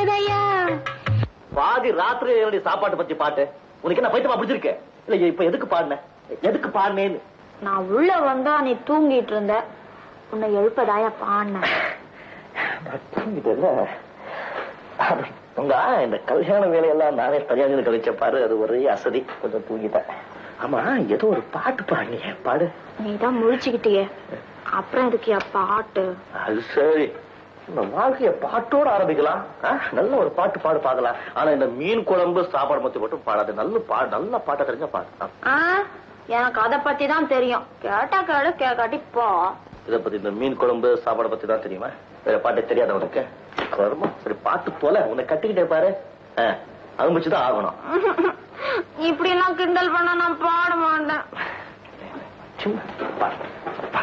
கேக்குதையா பாதி ராத்திரி என்னுடைய சாப்பாட்டு பத்தி பாட்டு உனக்கு என்ன பைத்தமா பிடிச்சிருக்கு இல்ல இப்ப எதுக்கு பாடின எதுக்கு பாடினேன்னு நான் உள்ள வந்தா நீ தூங்கிட்டு இருந்த உன்னை எழுப்பதாயா பாடின தூங்கிட்டேல்ல உங்க இந்த கல்யாண வேலையெல்லாம் நானே தனியாக கழிச்ச பாரு அது ஒரே அசதி கொஞ்சம் தூங்கிட்டேன் ஆமா ஏதோ ஒரு பாட்டு பாடினியே பாடு நீ தான் முழிச்சுக்கிட்டியே அப்புறம் எதுக்கு பாட்டு அது சரி இந்த வாழ்க்கைய பாட்டோட ஆரம்பிக்கலாம் ஆ? நல்ல ஒரு பாட்டு பாடு பார்க்கலாம் ஆனா இந்த மீன் குழம்பு சாப்பாடு பத்தி மட்டும் பாடாது நல்ல பா நல்ல பாட்டை தெரிஞ்ச பாடு ஆ. ஆ எனக்கு அதை பத்தி தான் தெரியும் கேட்டா கேளு கேட்காட்டி போ இத பத்தி இந்த மீன் குழம்பு சாப்பாடு பத்தி தான் தெரியுமா வேற பாட்டு தெரியாத உனக்கு வருமா சரி பாட்டு போல உன்னை கட்டிக்கிட்டே பாரு ஆ, அனுபவிச்சுதான் ஆகணும் இப்படி எல்லாம் கிண்டல் பண்ண நான் பாட மாட்டேன் சும்மா பாடு